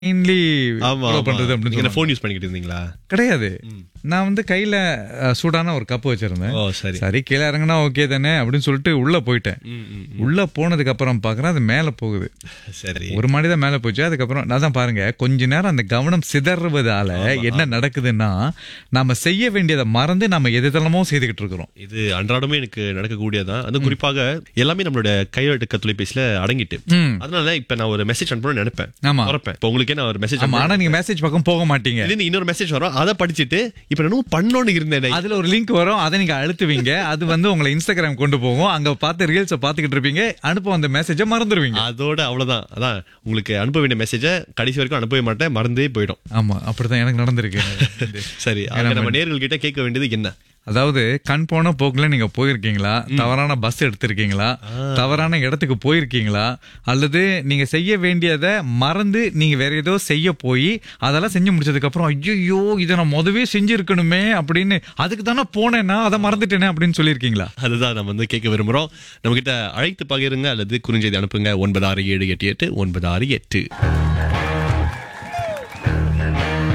Mainly ஆமா follow பண்றது அப்படின்னு நீங்க சொல்லுவாங்க. போன் யூஸ் பண்ணிக்கிட்டு இருந்தீங்களா கிடையாது நான் வந்து கையில அஹ், சூடான ஒரு கப் வச்சிருந்தேன் ஓ சரி சரி கீழே இறங்குனா ஓகே தானே அப்படின்னு சொல்லிட்டு உள்ள போயிட்டேன் ம், ம், உள்ள போனதுக்கு அப்புறம் பாக்குறேன் அது மேல போகுது சரி ஒரு மாடி தான் மேல போச்சு அதுக்கப்புறம் நான் தான் பாருங்க கொஞ்ச நேரம் அந்த கவனம் சிதறுவதால என்ன நடக்குதுன்னா நாம செய்ய வேண்டியதை மறந்து நம்ம எதெல்லாமோ செய்துகிட்டு இருக்கிறோம் இது அன்றாடமே எனக்கு நடக்கக்கூடியதான் அது குறிப்பாக எல்லாமே நம்மளோட கையெழுத்து தொலைபேசியில அடங்கிட்டு ம். அதனால இப்ப நான் ஒரு மெசேஜ் அனுப்பணும்னு நினைப்பேன் ஆமா உரப்பேன் இப்ப உங்களுக்கே நான் ஒரு மெசேஜ் ஆமா ஆனா நீங்க மெசேஜ் பக்கம் போக மாட்டீங்க இதுல இன்னொரு மெசேஜ் வரும் அதை படிச்சுட்டு இப்ப நான் பண்ணோன்னு இருந்தேன் அதுல ஒரு லிங்க் வரும் அதை நீங்க அழுத்துவீங்க அது வந்து உங்களை இன்ஸ்டாகிராம் கொண்டு போகும் அங்க பார்த்து ரீல்ஸ பாத்துக்கிட்டு இருப்பீங்க அனுப்ப அந்த மெசேஜ மறந்துடுவீங்க அதோட அவ்வளவுதான் அதான் உங்களுக்கு அனுப்ப வேண்டிய மெசேஜை கடைசி வரைக்கும் அனுப்பவே மாட்டேன் மறந்தே போயிடும் ஆமா அப்படிதான் எனக்கு நடந்திருக்கு சரி ஆக நம்ம நேர்கள் கிட்ட கேட்க வேண்டியது என்ன அதாவது கண் போன போக்குல நீங்க போயிருக்கீங்களா தவறான பஸ் எடுத்திருக்கீங்களா தவறான இடத்துக்கு போயிருக்கீங்களா அல்லது நீங்க செய்ய வேண்டியதை மறந்து நீங்க வேற ஏதோ செய்ய போய் அதெல்லாம் செஞ்சு முடிச்சதுக்கு அப்புறம் ஐயோ இதை நான் முதவே செஞ்சிருக்கணுமே அப்படின்னு அதுக்கு தானே போனேன்னா அதை மறந்துட்டேனே அப்படின்னு சொல்லியிருக்கீங்களா அதுதான் நம்ம வந்து கேட்க விரும்புறோம் நம்ம கிட்ட அழைத்து பகிருங்க அல்லது குறுஞ்செய்தி அனுப்புங்க ஒன்பது ஆறு ஏழு எட்டு எட்டு ஒன்பது ஆறு எட்டு